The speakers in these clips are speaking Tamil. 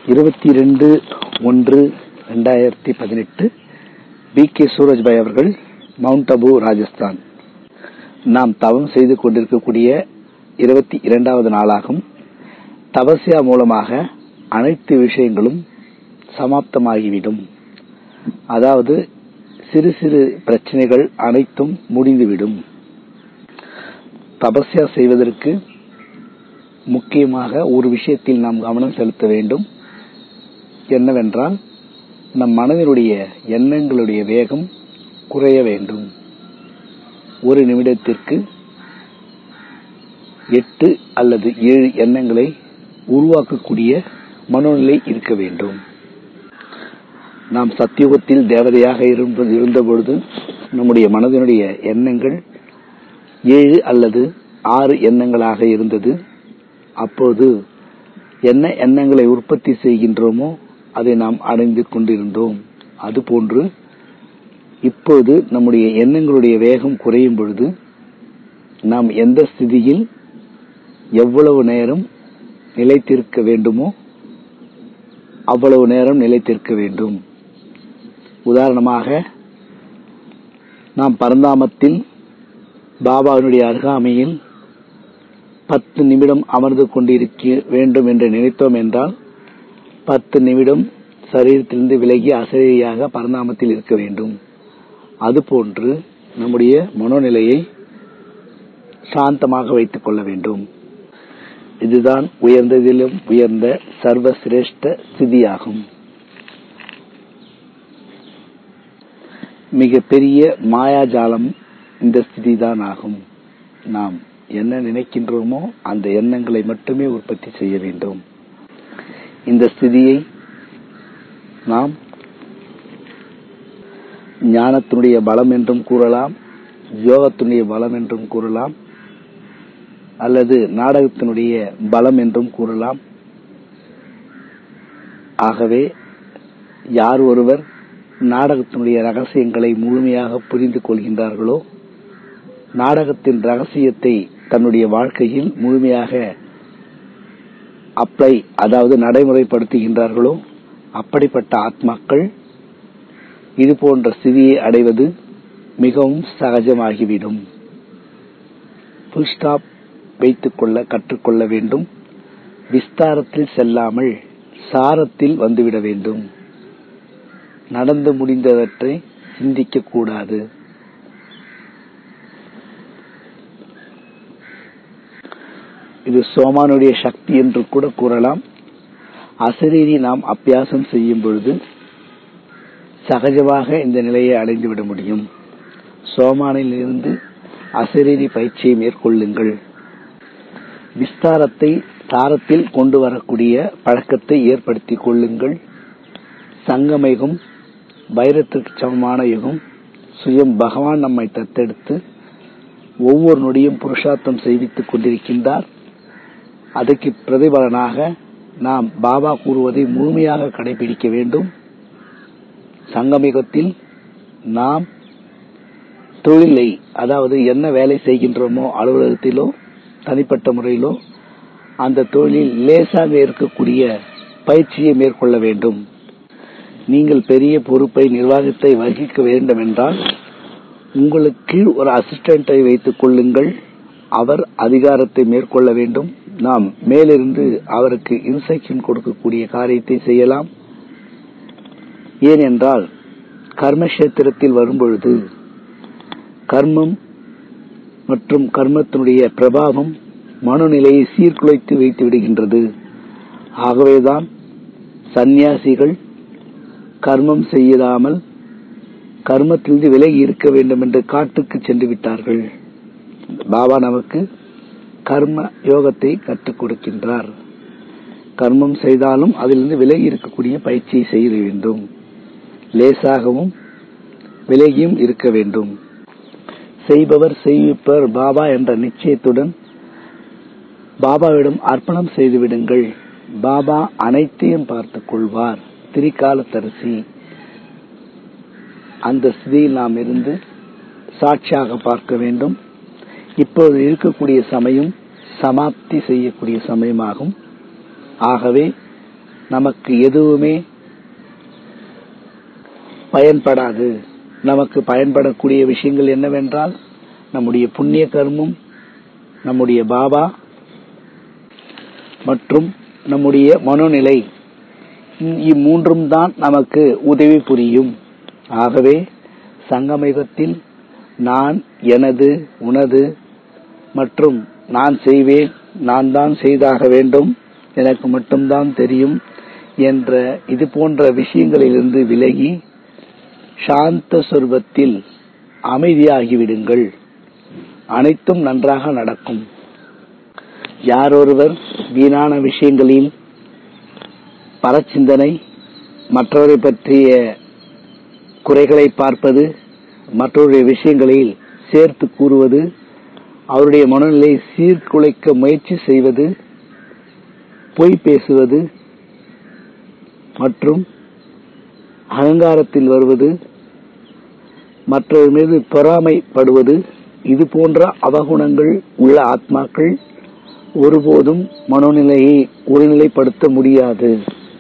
இருபத்தி ரெண்டு ஒன்று ரெண்டாயிரத்தி பதினெட்டு பி கே சூரஜ்பாய் அவர்கள் மவுண்ட் அபு ராஜஸ்தான் நாம் தவம் செய்து கொண்டிருக்கக்கூடிய இருபத்தி இரண்டாவது நாளாகும் தபஸ்யா மூலமாக அனைத்து விஷயங்களும் சமாப்தமாகிவிடும் அதாவது சிறு சிறு பிரச்சனைகள் அனைத்தும் முடிந்துவிடும் தபஸ்யா செய்வதற்கு முக்கியமாக ஒரு விஷயத்தில் நாம் கவனம் செலுத்த வேண்டும் என்னவென்றால் நம் மனதினுடைய எண்ணங்களுடைய வேகம் குறைய வேண்டும் ஒரு நிமிடத்திற்கு எட்டு அல்லது ஏழு எண்ணங்களை உருவாக்கக்கூடிய மனோநிலை இருக்க வேண்டும் நாம் சத்தியுகத்தில் தேவதையாக இருந்த பொழுது நம்முடைய மனதினுடைய எண்ணங்கள் ஏழு அல்லது ஆறு எண்ணங்களாக இருந்தது அப்போது என்ன எண்ணங்களை உற்பத்தி செய்கின்றோமோ அதை நாம் அடைந்து கொண்டிருந்தோம் அதுபோன்று இப்போது நம்முடைய எண்ணங்களுடைய வேகம் குறையும் பொழுது நாம் எந்த ஸ்திதியில் எவ்வளவு நேரம் நிலைத்திருக்க வேண்டுமோ அவ்வளவு நேரம் நிலைத்திருக்க வேண்டும் உதாரணமாக நாம் பரந்தாமத்தில் பாபாவினுடைய அருகாமையில் பத்து நிமிடம் அமர்ந்து கொண்டிருக்க வேண்டும் என்று நினைத்தோம் என்றால் பத்து நிமிடம் சரீரத்திலிருந்து விலகி அசரீரியாக பரந்தாமத்தில் இருக்க வேண்டும் அதுபோன்று நம்முடைய மனோநிலையை சாந்தமாக வைத்துக் கொள்ள வேண்டும் இதுதான் உயர்ந்ததிலும் உயர்ந்த சர்வசிரேஷ்ட ஸ்திதியாகும் மிக பெரிய மாயாஜாலம் இந்த ஸ்திதி தான் ஆகும் நாம் என்ன நினைக்கின்றோமோ அந்த எண்ணங்களை மட்டுமே உற்பத்தி செய்ய வேண்டும் இந்த ஸ்திதியை நாம் ஞானத்தினுடைய பலம் என்றும் கூறலாம் யோகத்தினுடைய பலம் என்றும் கூறலாம் அல்லது நாடகத்தினுடைய பலம் என்றும் கூறலாம் ஆகவே யார் ஒருவர் நாடகத்தினுடைய ரகசியங்களை முழுமையாக புரிந்து கொள்கின்றார்களோ நாடகத்தின் ரகசியத்தை தன்னுடைய வாழ்க்கையில் முழுமையாக அப்ளை அதாவது நடைமுறைப்படுத்துகின்றார்களோ அப்படிப்பட்ட ஆத்மாக்கள் இது போன்ற ஸ்திதியை அடைவது மிகவும் சகஜமாகிவிடும் புல் ஸ்டாப் வைத்துக் கொள்ள கற்றுக்கொள்ள வேண்டும் விஸ்தாரத்தில் செல்லாமல் சாரத்தில் வந்துவிட வேண்டும் நடந்து முடிந்தவற்றை சிந்திக்க கூடாது இது சோமானுடைய சக்தி என்று கூட கூறலாம் அசரீரி நாம் அபியாசம் செய்யும் பொழுது சகஜமாக இந்த நிலையை அடைந்துவிட முடியும் சோமானில் இருந்து அசரீரி பயிற்சியை மேற்கொள்ளுங்கள் விஸ்தாரத்தை தாரத்தில் கொண்டு வரக்கூடிய பழக்கத்தை ஏற்படுத்திக் கொள்ளுங்கள் சங்கமயுகம் வைரத்திற்கு சமமான யுகம் சுயம் பகவான் நம்மை தத்தெடுத்து ஒவ்வொரு நொடியும் புருஷார்த்தம் செய்வித்துக் கொண்டிருக்கின்றார் அதற்கு பிரதிபலனாக நாம் பாபா கூறுவதை முழுமையாக கடைபிடிக்க வேண்டும் சங்கமிகத்தில் நாம் தொழிலை அதாவது என்ன வேலை செய்கின்றோமோ அலுவலகத்திலோ தனிப்பட்ட முறையிலோ அந்த தொழிலில் லேசாக இருக்கக்கூடிய பயிற்சியை மேற்கொள்ள வேண்டும் நீங்கள் பெரிய பொறுப்பை நிர்வாகத்தை வகிக்க வேண்டும் என்றால் உங்களுக்கு ஒரு அசிஸ்டண்டை வைத்துக் கொள்ளுங்கள் அவர் அதிகாரத்தை மேற்கொள்ள வேண்டும் நாம் மேலிருந்து அவருக்கு இன்ஸ்ட்ரக்ஷன் கொடுக்கக்கூடிய காரியத்தை செய்யலாம் ஏனென்றால் கர்மக்ஷேத்திரத்தில் வரும்பொழுது கர்மம் மற்றும் கர்மத்தினுடைய பிரபாவம் மனநிலையை சீர்குலைத்து வைத்து விடுகின்றது ஆகவேதான் சந்நியாசிகள் கர்மம் செய்யாமல் கர்மத்திலிருந்து விலகி இருக்க வேண்டும் என்று காட்டுக்கு சென்று விட்டார்கள் பாபா நமக்கு கர்ம யோகத்தை கற்றுக் கொடுக்கின்றார் கர்மம் செய்தாலும் அதிலிருந்து விலகி இருக்கக்கூடிய பயிற்சியை செய்ய வேண்டும் லேசாகவும் விலகியும் இருக்க வேண்டும் செய்பவர் செய்விப்பவர் பாபா என்ற நிச்சயத்துடன் பாபாவிடம் அர்ப்பணம் செய்து விடுங்கள் பாபா அனைத்தையும் பார்த்துக் கொள்வார் திரிகால தரிசி அந்த ஸ்திதியில் நாம் இருந்து சாட்சியாக பார்க்க வேண்டும் இப்போது இருக்கக்கூடிய சமயம் சமாப்தி செய்யக்கூடிய சமயமாகும் ஆகவே நமக்கு எதுவுமே பயன்படாது நமக்கு பயன்படக்கூடிய விஷயங்கள் என்னவென்றால் நம்முடைய புண்ணிய கர்மம் நம்முடைய பாபா மற்றும் நம்முடைய மனோநிலை இம்மூன்றும் தான் நமக்கு உதவி புரியும் ஆகவே சங்கமயுகத்தில் நான் எனது உனது மற்றும் நான் செய்வேன் நான் தான் செய்தாக வேண்டும் எனக்கு மட்டும்தான் தெரியும் என்ற இது போன்ற விஷயங்களிலிருந்து விலகி சாந்த சொர்பத்தில் அமைதியாகிவிடுங்கள் அனைத்தும் நன்றாக நடக்கும் யார் ஒருவர் வீணான விஷயங்களில் பரச்சிந்தனை மற்றவரை பற்றிய குறைகளை பார்ப்பது மற்றவருடைய விஷயங்களில் சேர்த்து கூறுவது அவருடைய மனநிலை சீர்குலைக்க முயற்சி செய்வது பொய் பேசுவது மற்றும் அகங்காரத்தில் வருவது மற்றவர் மீது பொறாமைப்படுவது இது போன்ற அவகுணங்கள் உள்ள ஆத்மாக்கள் ஒருபோதும் மனோநிலையை ஒருநிலைப்படுத்த முடியாது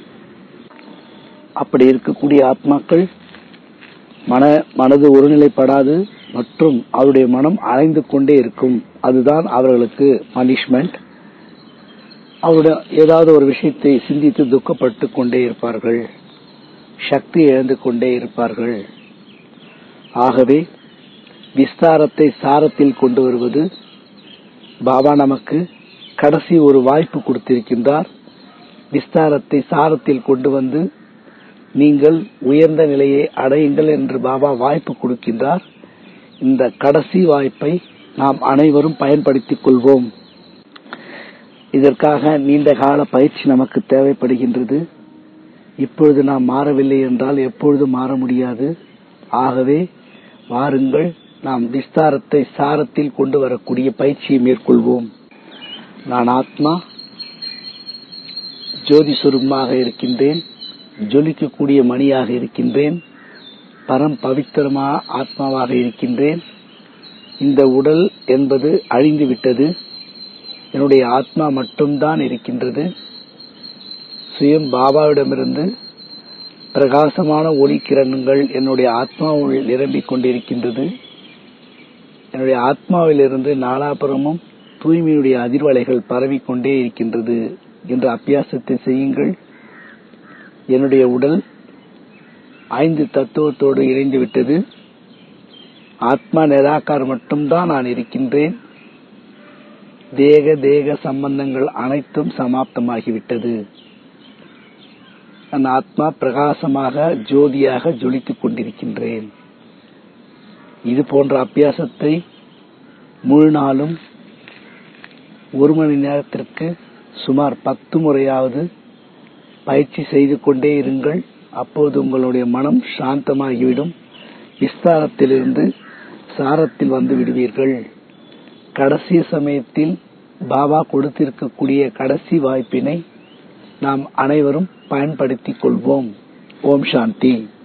அப்படி இருக்கக்கூடிய ஆத்மாக்கள் மன மனது ஒருநிலைப்படாது மற்றும் அவருடைய மனம் அலைந்து கொண்டே இருக்கும் அதுதான் அவர்களுக்கு பனிஷ்மெண்ட் அவருடைய ஏதாவது ஒரு விஷயத்தை சிந்தித்து துக்கப்பட்டு கொண்டே இருப்பார்கள் சக்தி இழந்து கொண்டே இருப்பார்கள் ஆகவே விஸ்தாரத்தை சாரத்தில் கொண்டு வருவது பாபா நமக்கு கடைசி ஒரு வாய்ப்பு கொடுத்திருக்கின்றார் விஸ்தாரத்தை சாரத்தில் கொண்டு வந்து நீங்கள் உயர்ந்த நிலையை அடையுங்கள் என்று பாபா வாய்ப்பு கொடுக்கின்றார் இந்த கடைசி வாய்ப்பை நாம் அனைவரும் பயன்படுத்திக் கொள்வோம் இதற்காக நீண்ட கால பயிற்சி நமக்கு தேவைப்படுகின்றது இப்பொழுது நாம் மாறவில்லை என்றால் எப்பொழுது மாற முடியாது ஆகவே வாருங்கள் நாம் விஸ்தாரத்தை சாரத்தில் கொண்டு வரக்கூடிய பயிற்சியை மேற்கொள்வோம் நான் ஆத்மா ஜோதி சுரூபமாக இருக்கின்றேன் ஜொலிக்கக்கூடிய மணியாக இருக்கின்றேன் பரம் பவித்திரமா ஆத்மாவாக இருக்கின்றேன் இந்த உடல் என்பது அழிந்து விட்டது என்னுடைய ஆத்மா மட்டும்தான் இருக்கின்றது சுயம் பாபாவிடமிருந்து பிரகாசமான ஒளி கிரணங்கள் என்னுடைய ஆத்மாவில் நிரம்பிக் கொண்டிருக்கின்றது என்னுடைய ஆத்மாவிலிருந்து நாலாபுரமும் தூய்மையுடைய அதிர்வலைகள் பரவிக்கொண்டே இருக்கின்றது என்ற அபியாசத்தை செய்யுங்கள் என்னுடைய உடல் ஐந்து தத்துவத்தோடு இணைந்து விட்டது ஆத்மா நிராகார் மட்டும்தான் நான் இருக்கின்றேன் தேக தேக சம்பந்தங்கள் அனைத்தும் சமாப்தமாகிவிட்டது அந்த ஆத்மா பிரகாசமாக ஜோதியாக ஜொலித்துக் கொண்டிருக்கின்றேன் இது போன்ற அபியாசத்தை முழு நாளும் ஒரு மணி நேரத்திற்கு சுமார் பத்து முறையாவது பயிற்சி செய்து கொண்டே இருங்கள் அப்போது உங்களுடைய மனம் சாந்தமாகிவிடும் விஸ்தாரத்திலிருந்து சாரத்தில் வந்து விடுவீர்கள் கடைசி சமயத்தில் பாபா கொடுத்திருக்கக்கூடிய கடைசி வாய்ப்பினை நாம் அனைவரும் பயன்படுத்திக் கொள்வோம் ஓம் சாந்தி